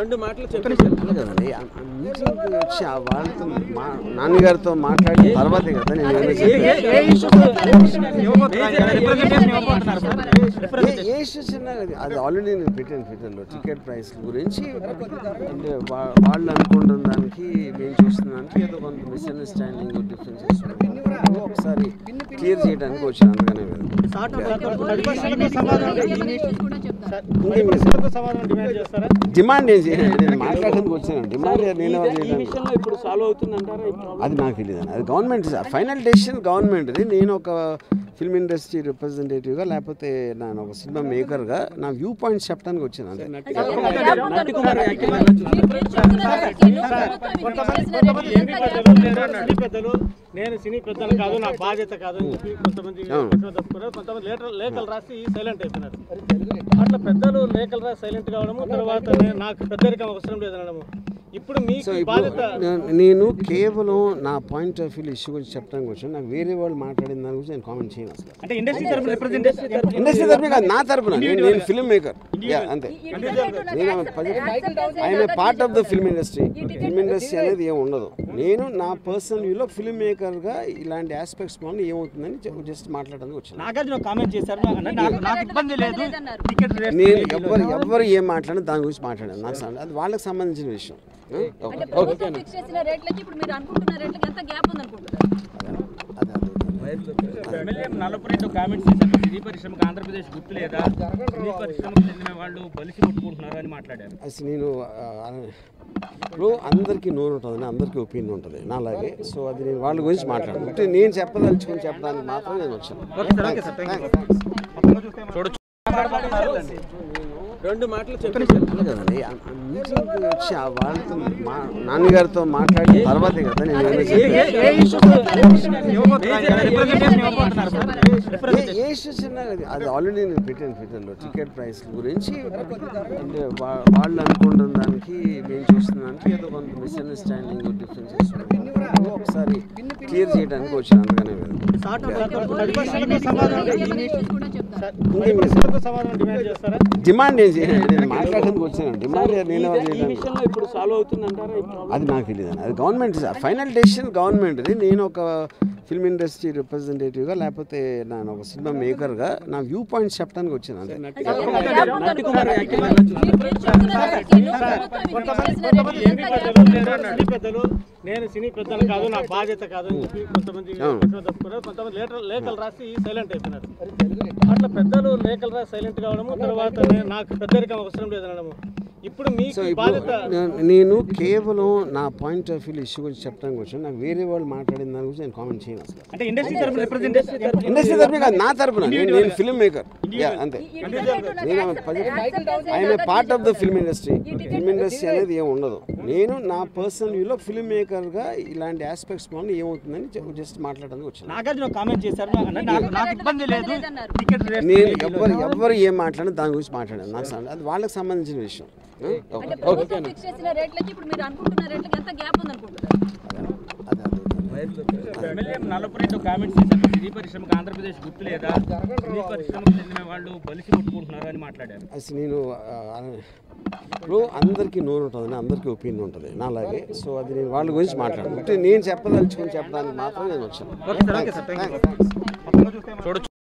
రెండు మాటలు చెప్పేసి అలా కదండి ఆ మీటింగ్కి వచ్చి ఆ వాళ్ళతో మా నాన్నగారితో మాట్లాడిన తర్వాతే కదా నేను ఏమైనా చెప్పేది. ఏ- ఏ ఇష్యూస్ ఉన్నా అది- అది ఆల్రెడీ నేను పెట్టాను ట్విట్టర్లో టికెట్ ప్రైస్ గురించి అంటే వా- వాళ్ళు అనుకుంటున్న దానికి మేము చూస్తున్న దానికి ఏదో కొంత మిస్అండర్స్టాండింగ్ డిఫరెన్సెస్ ఒకసారి క్లియర్ చేయడానికి వచ్చాను అందుకనే కదా డిమాండ్ ఏం చేయండి నేను మాట్లాడడానికి వచ్చాను డిమాండ్ నేను ఎవరు ఈ చేయడానికి విషయంలో ఇప్పుడు సాల్వ్ అవుతుందంటారా ఈ ప్రాబ్లం అది నాకు తెలియదు అది గవర్నమెంట్ ఫైనల్ డెసిషన్ గవర్నమెంట్ది నేను ఒక ఫిల్మ్ ఇండస్ట్రీ రిప్రజెంటేటివ్గా లేకపోతే నేను ఒక సినిమా మేకర్గా నా వ్యూ పాయింట్స్ చెప్పడానికి వచ్చాను అంతే నటి కుమార్ యాక్టింగ్ సినీ పెద్దలు నేను సినీ పెద్దలు కాదు నా బాధ్యత కాదు అని చెప్పి కొంతమంది పట్టుకొని తప్పుకున్నారు కొంతమంది లేటర్ లేఖలు రాసి సైలెంట్ అయిపోయినారు అట్లా పెద్దలు లేఖలు రాసి సైలెంట్ కావడము తర్వాత నేను- నాకు పెద్దరికం అవసరం లేదనడము ఇప్పుడు సో మీకు ఇప్పుడు బాధ్యత నేను- నేను కేవలం నా పాయింట్ ఆఫ్ వ్యూ ఇష్యూ గురించి చెప్పడానికి వచ్చాను నాకు వేరే వాళ్ళు మాట్లాడిన దాని గురించి నేను కామెంట్ చేయను అసలు అంటే ఇండస్ట్రీ తరఫున రిప్రజెంటేషన్ ఇండస్ట్రీ తరఫున కాదు నా తరపున నేను నేను ఫిల్మ్ మేకర్ అంతే నేను I'm part of the film industry film industry అనేది ఏమి ఉండదు నేను నా పర్సనల్ వ్యూలో ఫిల్మ్ మేకర్గా ఇలాంటి ఆస్పెక్ట్స్ వల్ల ఏమవుతుందని జస్ట్ మాట్లాడడానికి వచ్చాను నాగార్జున కామెంట్ చేశారు నాకు- నాకు నాకు ఇబ్బంది లేదు టికెట్ రేట్ నేను ఎవ్వరు ఎవ్వరు ఏం మాట్లాడినా దాని గురించి మాట్లాడాను నాకు సం- అది వాళ్ళకి సంబంధించిన విషయం ఓకే అంటే ప్రభుత్వం ఫిక్స్ చేసిన రేట్లకి ఇప్పుడు మీరు అనుకుంటున్న రేట్లకి ఎంత గ్యాప్ ఉంది అనుకుంటున్నారు అదే అదే ఎమ్మెల్యే నల్లపురెడ్డి కామెంట్స్ చేశారు సినీ పరిశ్రమకు ఆంధ్రప్రదేశ్ గుర్తు లేదా సినీ పరిశ్రమకు చెందిన వాళ్ళు బలిసి కొట్టుకుంటున్నారు అని మాట్లాడారు అసలు నేను ఆ, ఇప్పుడు అందరికీ నోరు ఉంటుంది అందరికీ ఒపీనియన్ ఉంటుంది నా అలాగే సో అది నేను వాళ్ళ గురించి మాట్లాడను అంటే నేను చెప్పదలుచుకుని చెప్పడానికి మాత్రం నేను వచ్చాను రెండు మాటలు చెప్పేసి అలా కదండి ఆ మీటింగ్కి వచ్చి ఆ వాళ్ళతో మా నాన్నగారితో మాట్లాడిన తర్వాతే కదా నేను ఏమైనా చెప్పేది. ఏ- ఏ ఇష్యూస్ ఉన్నా అది- అది ఆల్రెడీ నేను పెట్టాను ట్విట్టర్లో టికెట్ ప్రైస్ గురించి అంటే వా- వాళ్ళు అనుకుంటున్న దానికి మేము చూస్తున్న దానికి ఏదో కొంత మిస్అండర్స్టాండింగ్ డిఫరెన్సెస్ ఒకసారి క్లియర్ చేయడానికి వచ్చాను అందుకనే కదా కూడా చెప్తారు సమాధానం డిమాండ్ చేస్తారా డిమాండ్ ఏం చేయండి నేను మాట్లాడడానికి వచ్చాను డిమాండ్ నేను ఎవరు ఈ చేయడానికి విషయంలో ఇప్పుడు సాల్వ్ అవుతుందంటారా ఈ ప్రాబ్లం అది నాకు తెలియదు అది గవర్నమెంట్ ఫైనల్ డెసిషన్ గవర్నమెంట్ది నేను ఒక ఫిల్మ్ ఇండస్ట్రీ రిప్రజెంటేటివ్గా లేకపోతే నేను ఒక సినిమా మేకర్గా నా వ్యూ పాయింట్స్ చెప్పడానికి వచ్చాను అంతే నటి కుమార్ యాక్టింగ్ సినీ పెద్దలు నేను సినీ పెద్దలు కాదు నా బాధ్యత కాదు అని చెప్పి కొంతమంది పట్టుకొని తప్పుకున్నారు కొంతమంది లేటర్ లేఖలు రాసి సైలెంట్ అయిపోయినారు అట్లా పెద్దలు లేఖలు రాసి సైలెంట్ కావడము తర్వాత నేను- నాకు పెద్దరికం అవసరం లేదనడము ఇప్పుడు సో మీకు ఇప్పుడు బాధ్యత నేను- నేను కేవలం నా పాయింట్ ఆఫ్ వ్యూ ఇష్యూ గురించి చెప్పడానికి వచ్చాను నాకు వేరే వాళ్ళు మాట్లాడిన దాని గురించి నేను కామెంట్ చేయను అసలు అంటే ఇండస్ట్రీ తరఫున రిప్రజెంటేషన్ ఇండస్ట్రీ తరపున కాదు నా తరపున నేను నేను ఫిల్మ్ మేకర్ అంతే నేను I'm part of the film industry film industry అనేది ఏమి ఉండదు నేను నా పర్సనల్ వ్యూలో ఫిల్మ్ మేకర్గా ఇలాంటి ఆస్పెక్ట్స్ వల్ల ఏమవుతుందని జస్ట్ మాట్లాడడానికి వచ్చాను నాగార్జున కామెంట్ చేశారు నాకు- నాకు నాకు ఇబ్బంది లేదు టికెట్ రేట్ నేను ఎవ్వరు ఎవ్వరు ఏం మాట్లాడినా దాని గురించి మాట్లాడాను నాకు సం- అది వాళ్ళకి సంబంధించిన విషయం ఓకే అంటే ప్రభుత్వం ఫిక్స్ చేసిన రేట్లకి ఇప్పుడు మీరు అనుకుంటున్న రేట్లకి ఎంత గ్యాప్ ఉంది అనుకుంటున్నారు అదే అదే ఎమ్మెల్యే నల్లపురెడ్డి కామెంట్స్ చేశారు సినీ పరిశ్రమకు ఆంధ్రప్రదేశ్ గుర్తు లేదా సినీ పరిశ్రమకు చెందిన వాళ్ళు బలిసి కొట్టుకుంటున్నారు అని మాట్లాడారు అసలు నేను ఆ, ఇప్పుడు అందరికీ నోరు ఉంటుంది అందరికీ ఒపీనియన్ ఉంటుంది నా అలాగే సో అది నేను వాళ్ళ గురించి మాట్లాడను అంటే నేను చెప్పదలుచుకుని చెప్పడానికి మాత్రం నేను వచ్చాను